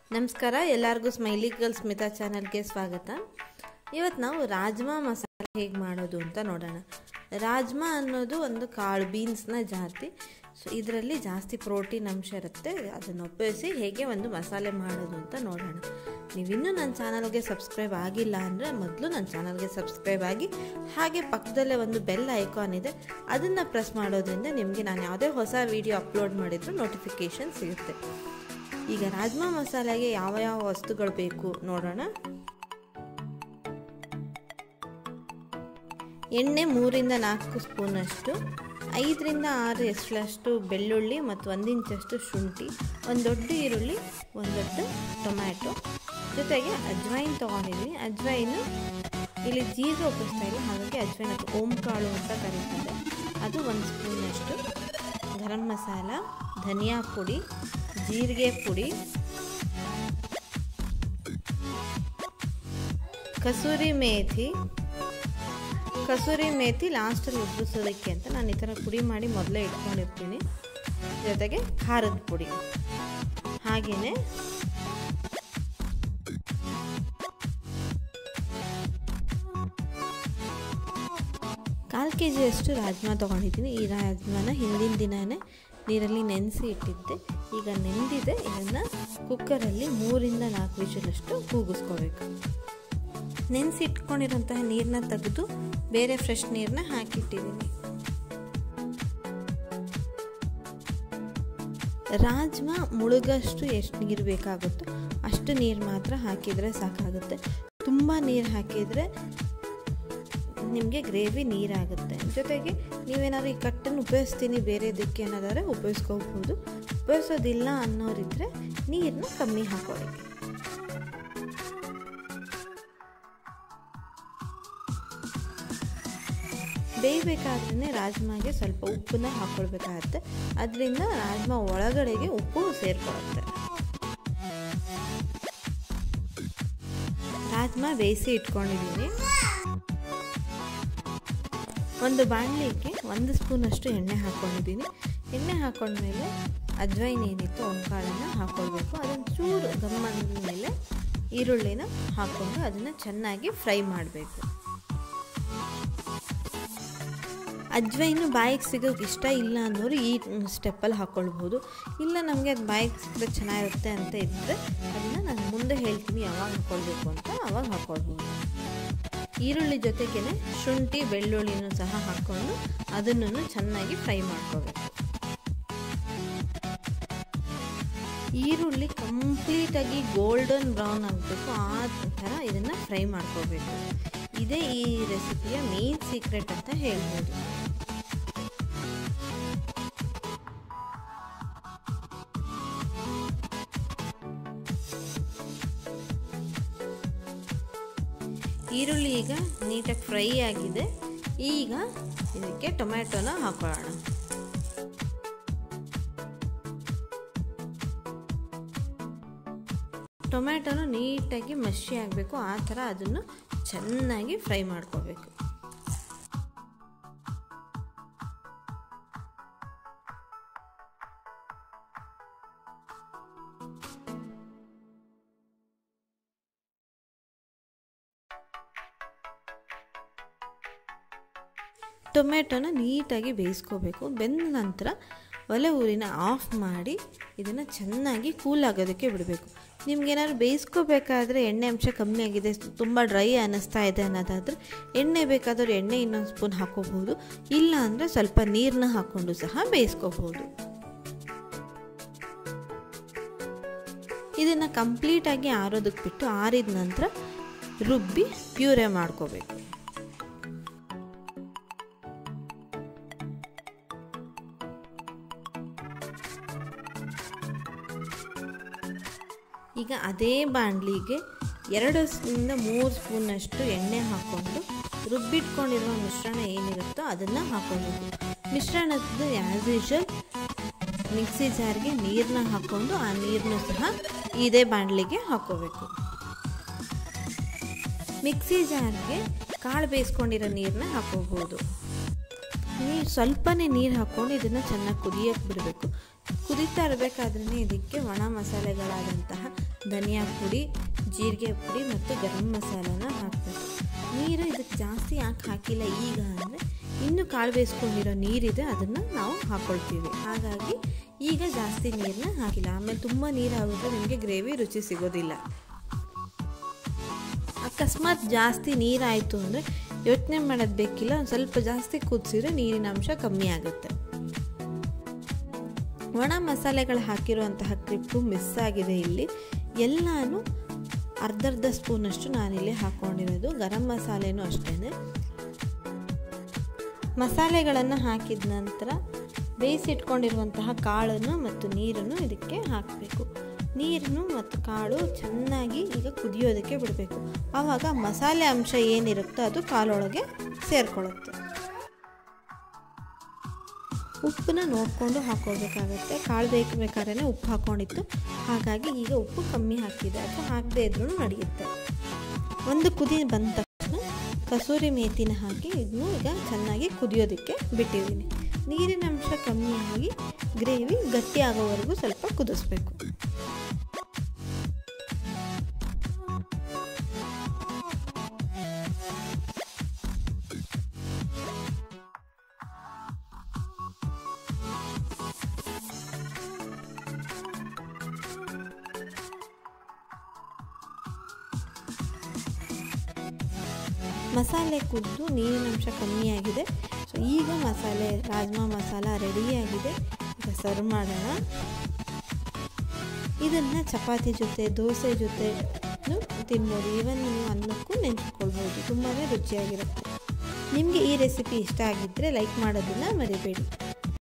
ನಮಸ್ಕಾರ ಎಲ್ಲರಿಗೂ smiley girl Smita ಚಾನಲ್ಗೆ ಸ್ವಾಗತ ಇವತ್ತು ನಾವು ರಾಜ್ಮಾ ಮಸಾಲೆ ಹೇಗೆ ಮಾಡೋದು ಅಂತ ನೋಡೋಣ ರಾಜ್ಮಾ ಅನ್ನೋದು ಒಂದು ಕಾಳು ಬೀನ್ಸ್ನ ಜಾತಿ ಸೊ ಇದರಲ್ಲಿ ಜಾಸ್ತಿ ಪ್ರೋಟೀನ್ ಅಂಶ ಇರುತ್ತೆ ಅದನ್ನು ಉಪಯೋಗಿಸಿ ಹೇಗೆ ಒಂದು ಮಸಾಲೆ ಮಾಡೋದು ಅಂತ ನೋಡೋಣ ನೀವಿನ್ನೂ ನನ್ನ ಚಾನಲ್ಗೆ ಸಬ್ಸ್ಕ್ರೈಬ್ ಆಗಿಲ್ಲ ಅಂದರೆ ಮೊದಲು ನನ್ನ ಚಾನಲ್ಗೆ ಸಬ್ಸ್ಕ್ರೈಬ್ ಆಗಿ ಹಾಗೆ ಪಕ್ಕದಲ್ಲೇ ಒಂದು ಬೆಲ್ ಐಕಾನ್ ಇದೆ ಅದನ್ನು ಪ್ರೆಸ್ ಮಾಡೋದ್ರಿಂದ ನಿಮಗೆ ನಾನು ಯಾವುದೇ ಹೊಸ ವಿಡಿಯೋ ಅಪ್ಲೋಡ್ ಮಾಡಿದರೂ ನೋಟಿಫಿಕೇಷನ್ ಸಿಗುತ್ತೆ ಈಗ ರಾಜ್ಮಾ ಮಸಾಲೆಗೆ ಯಾವ ಯಾವ ವಸ್ತುಗಳು ಬೇಕು ನೋಡೋಣ ಎಣ್ಣೆ ಮೂರಿಂದ ನಾಲ್ಕು ಸ್ಪೂನಷ್ಟು ಐದರಿಂದ ಆರು ಎಷ್ಟಷ್ಟು ಬೆಳ್ಳುಳ್ಳಿ ಮತ್ತು ಒಂದು ಇಂಚಷ್ಟು ಶುಂಠಿ ಒಂದು ದೊಡ್ಡ ಈರುಳ್ಳಿ ಒಂದು ದೊಡ್ಡ ಟೊಮ್ಯಾಟೊ ಜೊತೆಗೆ ಅಜ್ವೈನ್ ತೊಗೊಂಡಿದ್ದೀನಿ ಅಜ್ವೈನು ಇಲ್ಲಿ ಜೀರಿಗೆ ಉಪಯೋಗಿಸ್ತಾ ಇಲ್ಲ ಹಾಗಾಗಿ ಅಜ್ವೈನ್ ಅದು ಓಂಕಾಳು ಅಂತ ಕರೀತಾರೆ ಅದು ಒಂದು ಸ್ಪೂನಷ್ಟು ಗರಂ ಮಸಾಲ ಧನಿಯಾ ಪುಡಿ ಜೀರಿಗೆ ಪುಡಿ ಕಸೂರಿ ಮೇಥಿ ಕಸೂರಿ ಮೇಥಿ ಲಾಸ್ಟಲ್ಲಿ ಉಬ್ಬಿಸೋದಕ್ಕೆ ಅಂತ ನಾನು ಈ ಥರ ಪುಡಿ ಮಾಡಿ ಮೊದಲೇ ಇಟ್ಕೊಂಡಿರ್ತೀನಿ ಜೊತೆಗೆ ಖಾರದ ಪುಡಿ ಹಾಗೆಯೇ ಕಾಲು ಕೆ ಜಿಯಷ್ಟು ರಾಜ್ಮಾ ತೊಗೊಂಡಿದ್ದೀನಿ ಈ ರಾಜ್ಮಾನ ಹಿಂದಿನ ದಿನವೇ ನೀರಲ್ಲಿ ನೆನೆಸಿ ಇಟ್ಟಿದ್ದೆ ಈಗ ನೆಂದಿದೆ ಇದನ್ನು ಕುಕ್ಕರಲ್ಲಿ ಮೂರಿಂದ ನಾಲ್ಕು ವಿಷಲಷ್ಟು ಕೂಗಿಸ್ಕೋಬೇಕು ನೆನೆಸಿ ಇಟ್ಕೊಂಡಿರೋಂತಹ ನೀರನ್ನ ತೆಗೆದು ಬೇರೆ ಫ್ರೆಶ್ ನೀರನ್ನ ಹಾಕಿಟ್ಟಿದ್ದೀನಿ ರಾಜ್ಮಾ ಮುಳುಗಷ್ಟು ಎಷ್ಟು ನೀರು ಬೇಕಾಗುತ್ತೋ ಅಷ್ಟು ನೀರು ಮಾತ್ರ ಹಾಕಿದರೆ ಸಾಕಾಗುತ್ತೆ ತುಂಬ ನೀರು ಹಾಕಿದರೆ ನಿಮಗೆ ಗ್ರೇವಿ ನೀರಾಗುತ್ತೆ ಜೊತೆಗೆ ನೀವೇನಾದ್ರು ಈ ಕಟ್ಟನ್ನು ಉಪಯೋಗಿಸ್ತೀನಿ ಬೇರೆದಕ್ಕೆ ಅನ್ನೋದಾದ್ರೆ ಉಪಯೋಗಿಸ್ಕೋಬಹುದು ಉಪಯೋಗಿಸೋದಿಲ್ಲ ಅನ್ನೋರಿದ್ರೆ ನೀರನ್ನ ಕಮ್ಮಿ ಹಾಕೊಳ್ಳಿ ಬೇಯಬೇಕಾದ್ರೇ ರಾಜ್ಮಾಗೆ ಸ್ವಲ್ಪ ಉಪ್ಪನ್ನ ಹಾಕೊಳ್ಬೇಕಾಗತ್ತೆ ಅದರಿಂದ ರಾಜ್ಮಾ ಒಳಗಡೆಗೆ ಉಪ್ಪು ಸೇರ್ಕೊಳ್ಳುತ್ತೆ ರಾಜ್ಮಾ ಬೇಯಿಸಿ ಇಟ್ಕೊಂಡಿದ್ದೀನಿ ಒಂದು ಬಾಣಲಿಗೆ ಒಂದು ಸ್ಪೂನಷ್ಟು ಎಣ್ಣೆ ಹಾಕ್ಕೊಂಡಿದ್ದೀನಿ ಎಣ್ಣೆ ಹಾಕೊಂಡ್ಮೇಲೆ ಅಜ್ವೈನ್ ಏನಿತ್ತು ಕಾಳನ್ನು ಹಾಕ್ಕೊಳ್ಬೇಕು ಅದನ್ನು ಚೂರು ಗಮ್ಮನ ಮೇಲೆ ಈರುಳ್ಳಿನ ಹಾಕ್ಕೊಂಡು ಅದನ್ನು ಚೆನ್ನಾಗಿ ಫ್ರೈ ಮಾಡಬೇಕು ಅಜ್ವೈನು ಬಾಯಿಗೆ ಸಿಗೋಕೆ ಇಷ್ಟ ಇಲ್ಲ ಅನ್ನೋರು ಈ ಸ್ಟೆಪ್ಪಲ್ಲಿ ಹಾಕ್ಕೊಳ್ಬೋದು ಇಲ್ಲ ನಮಗೆ ಅದು ಬಾಯಿಗೆ ಸಿಕ್ಕರೆ ಚೆನ್ನಾಗಿರುತ್ತೆ ಅಂತ ಇದ್ದರೆ ಅದನ್ನು ನಾನು ಮುಂದೆ ಹೇಳ್ತೀನಿ ಯಾವಾಗ ಹಾಕ್ಕೊಳ್ಬೇಕು ಅಂತ ಅವಾಗ ಹಾಕ್ಕೊಳ್ಬೋದು ಈರುಳ್ಳಿ ಜೊತೆಗೇ ಶುಂಠಿ ಬೆಳ್ಳುಳ್ಳಿನೂ ಸಹ ಹಾಕ್ಕೊಂಡು ಅದನ್ನು ಚೆನ್ನಾಗಿ ಫ್ರೈ ಮಾಡ್ಕೋಬೇಕು ಈರುಳ್ಳಿ ಕಂಪ್ಲೀಟಾಗಿ ಗೋಲ್ಡನ್ ಬ್ರೌನ್ ಆಗಬೇಕು ಆ ಥರ ಇದನ್ನು ಫ್ರೈ ಮಾಡ್ಕೋಬೇಕು ಇದೇ ಈ ರೆಸಿಪಿಯ ಮೇನ್ ಸೀಕ್ರೆಟ್ ಅಂತ ಹೇಳ್ಬೋದು ಈರುಳ್ಳಿ ಈಗ ನೀಟಾಗಿ ಫ್ರೈ ಆಗಿದೆ ಈಗ ಇದಕ್ಕೆ ಟೊಮ್ಯಾಟೊನ ಹಾಕೊಳ್ಳೋಣ ಟೊಮ್ಯಾಟೊನ ನೀಟಾಗಿ ಮಷಿ ಆಗಬೇಕು ಆ ಥರ ಅದನ್ನು ಚೆನ್ನಾಗಿ ಫ್ರೈ ಮಾಡ್ಕೋಬೇಕು ಟೊಮೆಟೊನ ನೀಟಾಗಿ ಬೇಯಿಸ್ಕೋಬೇಕು ಬೆಂದ ನಂತರ ಒಲೆ ಊರಿನ ಆಫ್ ಮಾಡಿ ಇದನ್ನು ಚೆನ್ನಾಗಿ ಕೂಲ್ ಆಗೋದಕ್ಕೆ ಬಿಡಬೇಕು ನಿಮ್ಗೇನಾದ್ರು ಬೇಯಿಸ್ಕೋಬೇಕಾದ್ರೆ ಎಣ್ಣೆ ಅಂಶ ಕಮ್ಮಿ ಆಗಿದೆ ತುಂಬ ಡ್ರೈ ಅನ್ನಿಸ್ತಾ ಇದೆ ಅನ್ನೋದಾದ್ರೆ ಎಣ್ಣೆ ಬೇಕಾದರೂ ಎಣ್ಣೆ ಇನ್ನೊಂದು ಸ್ಪೂನ್ ಹಾಕೋಬಹುದು ಇಲ್ಲ ಅಂದರೆ ಸ್ವಲ್ಪ ನೀರನ್ನ ಹಾಕ್ಕೊಂಡು ಸಹ ಬೇಯಿಸ್ಕೋಬಹುದು ಇದನ್ನು ಕಂಪ್ಲೀಟಾಗಿ ಆರೋದಕ್ಕೆ ಬಿಟ್ಟು ಆರಿದ ನಂತರ ರುಬ್ಬಿ ಪ್ಯೂರೆ ಮಾಡ್ಕೋಬೇಕು ಈಗ ಅದೇ ಬಾಣಲಿಗೆ ಎರಡರಿಂದ ಮೂರು ಸ್ಪೂನಷ್ಟು ಎಣ್ಣೆ ಹಾಕ್ಕೊಂಡು ರುಬ್ಬಿಟ್ಕೊಂಡಿರುವ ಮಿಶ್ರಣ ಏನಿರುತ್ತೋ ಅದನ್ನು ಹಾಕೋಬೇಕು ಮಿಶ್ರಣದ ಆ್ಯಸ್ ಯೂಶಲ್ ಮಿಕ್ಸಿ ಜಾರ್ಗೆ ನೀರನ್ನ ಹಾಕ್ಕೊಂಡು ಆ ನೀರನ್ನು ಸಹ ಇದೇ ಬಾಣಲಿಗೆ ಹಾಕೋಬೇಕು ಮಿಕ್ಸಿ ಜಾರ್ಗೆ ಕಾಳು ಬೇಯಿಸ್ಕೊಂಡಿರೋ ನೀರನ್ನ ಹಾಕೋಬೋದು ನೀರು ಸ್ವಲ್ಪನೇ ನೀರು ಹಾಕ್ಕೊಂಡು ಇದನ್ನು ಚೆನ್ನಾಗಿ ಕುದಿಯೋಕ್ಕೆ ಬಿಡಬೇಕು ಕುದೀತಾ ಇರಬೇಕಾದ್ರೇ ಇದಕ್ಕೆ ಒಣ ಮಸಾಲೆಗಳಾದಂತಹ ಧನಿಯಾ ಪುಡಿ ಜೀರಿಗೆ ಪುಡಿ ಮತ್ತು ಗರಂ ಮಸಾಲಾನ ಹಾಕಬೇಕು ನೀರು ಇದಕ್ಕೆ ಜಾಸ್ತಿ ಯಾಕೆ ಹಾಕಿಲ್ಲ ಈಗ ಅಂದರೆ ಇನ್ನು ಕಾಳು ಬೇಯಿಸ್ಕೊಂಡಿರೋ ನೀರಿದೆ ಅದನ್ನು ನಾವು ಹಾಕ್ಕೊಳ್ತೀವಿ ಹಾಗಾಗಿ ಈಗ ಜಾಸ್ತಿ ನೀರನ್ನ ಹಾಕಿಲ್ಲ ಆಮೇಲೆ ತುಂಬ ನೀರಾಗಿದ್ರೆ ನಿಮಗೆ ಗ್ರೇವಿ ರುಚಿ ಸಿಗೋದಿಲ್ಲ ಅಕಸ್ಮಾತ್ ಜಾಸ್ತಿ ನೀರಾಯಿತು ಅಂದರೆ ಯೋಚನೆ ಮಾಡೋದು ಬೇಕಿಲ್ಲ ಒಂದು ಸ್ವಲ್ಪ ಜಾಸ್ತಿ ಕುದಿಸಿದ್ರೆ ನೀರಿನ ಅಂಶ ಕಮ್ಮಿ ಆಗುತ್ತೆ ಒಣ ಮಸಾಲೆಗಳು ಹಾಕಿರುವಂತಹ ಕ್ಲಿಪ್ಪು ಮಿಸ್ ಆಗಿದೆ ಇಲ್ಲಿ ಎಲ್ಲನೂ ಅರ್ಧರ್ಧ ಸ್ಪೂನಷ್ಟು ನಾನಿಲ್ಲಿ ಹಾಕ್ಕೊಂಡಿರೋದು ಗರಂ ಮಸಾಲೆನೂ ಅಷ್ಟೇ ಮಸಾಲೆಗಳನ್ನು ಹಾಕಿದ ನಂತರ ಬೇಯಿಸಿಟ್ಕೊಂಡಿರುವಂತಹ ಕಾಳನ್ನು ಮತ್ತು ನೀರನ್ನು ಇದಕ್ಕೆ ಹಾಕಬೇಕು ನೀರನ್ನು ಮತ್ತು ಕಾಳು ಚೆನ್ನಾಗಿ ಈಗ ಕುದಿಯೋದಕ್ಕೆ ಬಿಡಬೇಕು ಆವಾಗ ಮಸಾಲೆ ಅಂಶ ಏನಿರುತ್ತೋ ಅದು ಕಾಲೊಳಗೆ ಸೇರಿಕೊಳ್ಳುತ್ತೆ ಉಪ್ಪನ್ನ ನೋಡಿಕೊಂಡು ಹಾಕ್ಕೊಳ್ಬೇಕಾಗತ್ತೆ ಕಾಳು ಬೇಕಬೇಕಾದ್ರೆ ಉಪ್ಪು ಹಾಕ್ಕೊಂಡಿತ್ತು ಹಾಗಾಗಿ ಈಗ ಉಪ್ಪು ಕಮ್ಮಿ ಹಾಕಿದೆ ಅಥವಾ ಹಾಕದೇ ಇದ್ರೂ ನಡೆಯುತ್ತೆ ಒಂದು ಕುದಿ ಬಂದ ತಕ್ಷಣ ಕಸೂರಿ ಮೇಥಿನ ಹಾಕಿ ಇದನ್ನು ಈಗ ಚೆನ್ನಾಗಿ ಕುದಿಯೋದಕ್ಕೆ ಬಿಟ್ಟಿದ್ದೀನಿ ನೀರಿನ ಅಂಶ ಕಮ್ಮಿಯಾಗಿ ಗ್ರೇವಿ ಗಟ್ಟಿ ಆಗೋವರೆಗೂ ಸ್ವಲ್ಪ ಕುದಿಸ್ಬೇಕು ಮಸಾಲೆ ಕುದ್ದು ನೀರಿನ ಅಂಶ ಕಮ್ಮಿಯಾಗಿದೆ ಸೊ ಈಗ ಮಸಾಲೆ ರಾಜ್ಮಾ ಮಸಾಲ ರೆಡಿಯಾಗಿದೆ ಈಗ ಸರ್ವ್ ಮಾಡೋಣ ಇದನ್ನು ಚಪಾತಿ ಜೊತೆ ದೋಸೆ ಜೊತೆ ತಿನ್ಬೋದು ಈವನ್ ನೀವು ಅನ್ನಕ್ಕೂ ನೆಂಚ್ಕೊಳ್ಬೋದು ತುಂಬಾ ರುಚಿಯಾಗಿರುತ್ತೆ ನಿಮಗೆ ಈ ರೆಸಿಪಿ ಇಷ್ಟ ಆಗಿದ್ದರೆ ಲೈಕ್ ಮಾಡೋದನ್ನು ಮರಿಬೇಡಿ